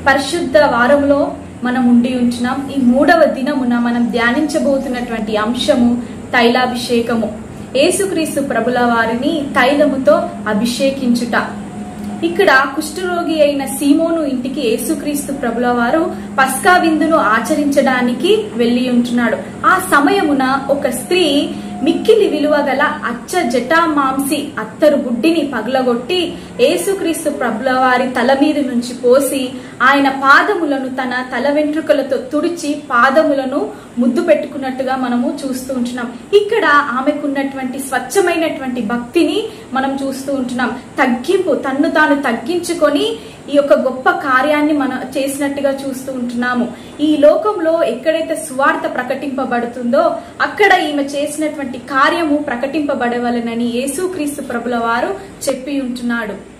పరిశుద్ధ వారంలో మనం ఉండి ఉంటున్నాం ఈ మూడవ దినమున మనం ధ్యానించబోతున్నటువంటి అంశము తైలాభిషేకము యేసుక్రీస్తు ప్రభుల వారిని తైలముతో అభిషేకించుట ఇక్కడ కుష్ఠరోగి అయిన సీమోను ఇంటికి యేసుక్రీస్తు ప్రభుల వారు పస్కా విందును ఆచరించడానికి వెళ్లి ఉంటున్నాడు ఆ సమయమున ఒక స్త్రీ మిక్కిలి విలువ గల అచ్చ జటా మాంసి అత్తరు బుడ్డిని పగలగొట్టి యేసుక్రీస్తు ప్రభుల వారి తల మీద నుంచి పోసి ఆయన పాదములను తన తల వెంట్రుకలతో తుడిచి పాదములను ముద్దు పెట్టుకున్నట్టుగా మనము చూస్తూ ఉంటున్నాం ఇక్కడ ఆమెకున్నటువంటి స్వచ్ఛమైనటువంటి భక్తిని మనం చూస్తూ ఉంటున్నాం తగ్గింపు తన్ను తాను తగ్గించుకొని ఈ యొక్క గొప్ప కార్యాన్ని మనం చేసినట్టుగా చూస్తూ ఉంటున్నాము ఈ లోకంలో ఎక్కడైతే సువార్త ప్రకటింపబడుతుందో అక్కడ ఈమె చేసినటువంటి కార్యము ప్రకటింపబడవలనని యేసుక్రీస్తు ప్రభుల వారు చెప్పి ఉంటున్నాడు